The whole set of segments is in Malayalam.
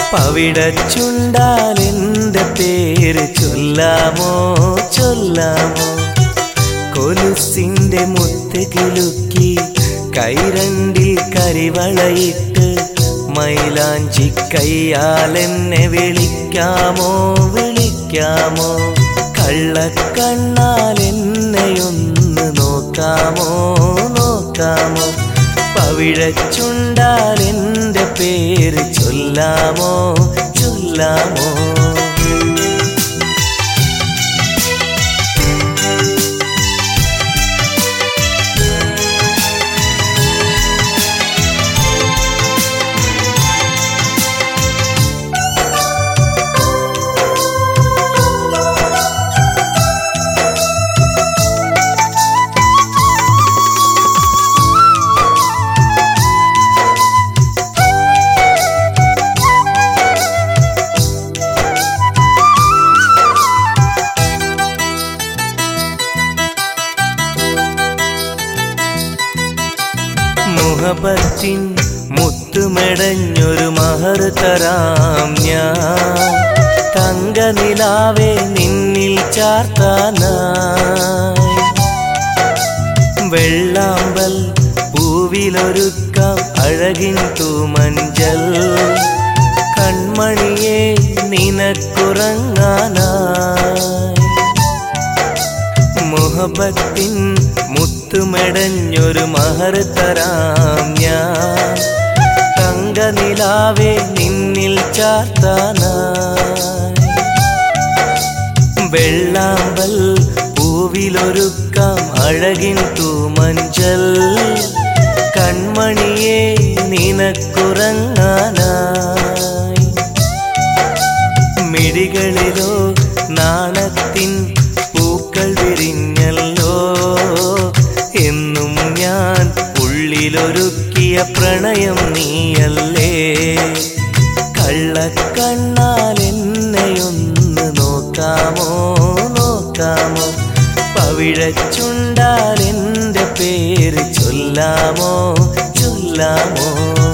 പവിടച്ചുണ്ടാൽ എൻ്റെ പേര് ചൊല്ലാമോ ചൊല്ലാമോ കൊലുസിന്റെ മുത്ത് കിലുക്കി കൈരണ്ടിൽ കരിവളയിട്ട് മൈലാഞ്ചി കയ്യാൽ എന്നെ വിളിക്കാമോ വിളിക്കാമോ കള്ളക്കണ്ണാൽ എന്നെയൊന്ന് നോക്കാമോ നോക്കാമോ പവിഴച്ചുണ്ടാൽ എൻ്റെ പേര് ചൊല്ലാമോ ചൊല്ലാമോ മുഹബത്തിൻ മുത്തുമെടഞ്ഞൊരു മഹർ തരാം ഞാൻ തങ്ക നിലാവെ നിന്നിൽ ചാർത്താനായി വെള്ളാമ്പൽ പൂവിലൊരുക്കാം അഴകിൻ തൂമഞ്ചൽ കൺമണിയെ നിനക്കുറങ്ങാനായി മുഹബത്തിൻ മുത്തുമെടഞ്ഞൊരു മഹർ തരാം ഞാൻ തങ്ക നിലാവെ നിന്നിൽ ചാർത്താനായി വെള്ളാമ്പൽ പൂവിലൊരുക്കാം അഴകിൻ തൂമഞ്ചൽ കൺമണിയെ നിനക്കുറങ്ങാനായി മിഴികളിലോ നാണത്തിൻ പൂക്കൾ വിരിഞ്ഞല്ലോ എന്നും ഞാൻ ഉള്ളിലൊരുക്കിയ പ്രണയം നീയല്ലേ കള്ളക്കണ്ണാൽ എന്നെയൊന്ന് നോക്കാമോ നോക്കാമോ പവിഴച്ചുണ്ടാൽ എൻ്റെ പേര് ചൊല്ലാമോ ചൊല്ലാമോ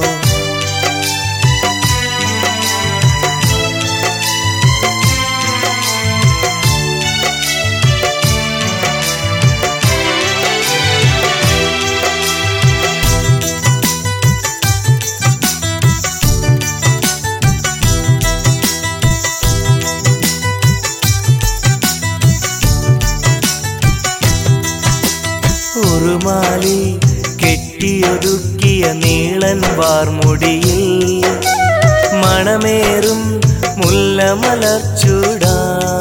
ഉറുമാലി കെട്ടിയൊരുക്കിയ നീളൻ വാർമുടിയിൽ മണമേറും മുല്ലമലർച്ചൂടാ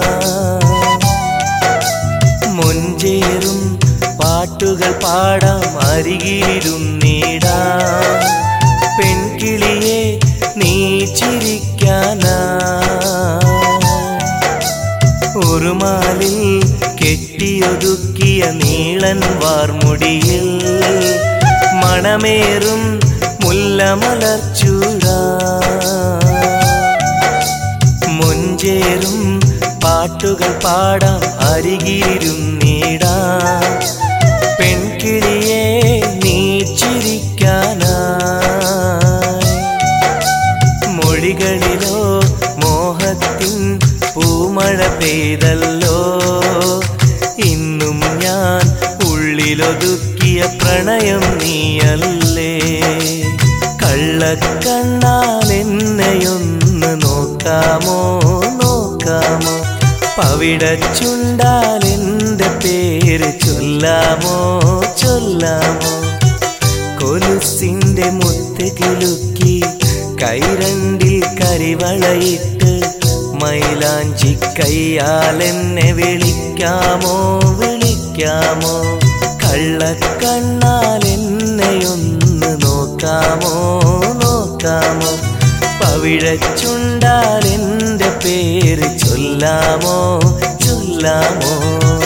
മുഞ്ചേറും പാട്ടുകൾ പാടാം അരികിലിരുന്നീടാ പെൺകിളിയെ നീ ചിരിക്കാനാ ഉറുമാലിൽ കെട്ടിയൊതുക്കിയ നീളൻ വാർമുടിയിൽ മണമേറും മുല്ലമലർച്ചൂട മുഞ്ചേറും പാട്ടുകൾ പാടാം അരികിലിരുന്നീടാ പെൺകിളിയെ നീ ചിരിക്കാനായി മൊഴികളിലോ മോഹത്തിൻ പൂമഴ പെയ്തല്ലോ ഇന്നും ഞാൻ ഉള്ളിലൊതുക്കിയ പ്രണയം നീയല്ലേ കള്ളക്കണ്ണാൽ എന്നെയൊന്ന് നോക്കാമോ നോക്കാമോ പവിടച്ചുണ്ടാൽ എൻ്റെ പേര് ചൊല്ലാമോ ചൊല്ലാമോ കൊലുസിന്റെ മുത്ത് കിലുക്കി കൈരണ്ടിൽ കരിവളയിട്ട് മൈലാഞ്ചി കയ്യാൽ എന്നെ വിളിക്കാമോ വിളിക്കാമോ കള്ളക്കണ്ണാൽ എന്നെയൊന്ന് നോക്കാമോ നോക്കാമോ പവിഴച്ചുണ്ടാൽ എൻ്റെ പേര് ചൊല്ലാമോ ചൊല്ലാമോ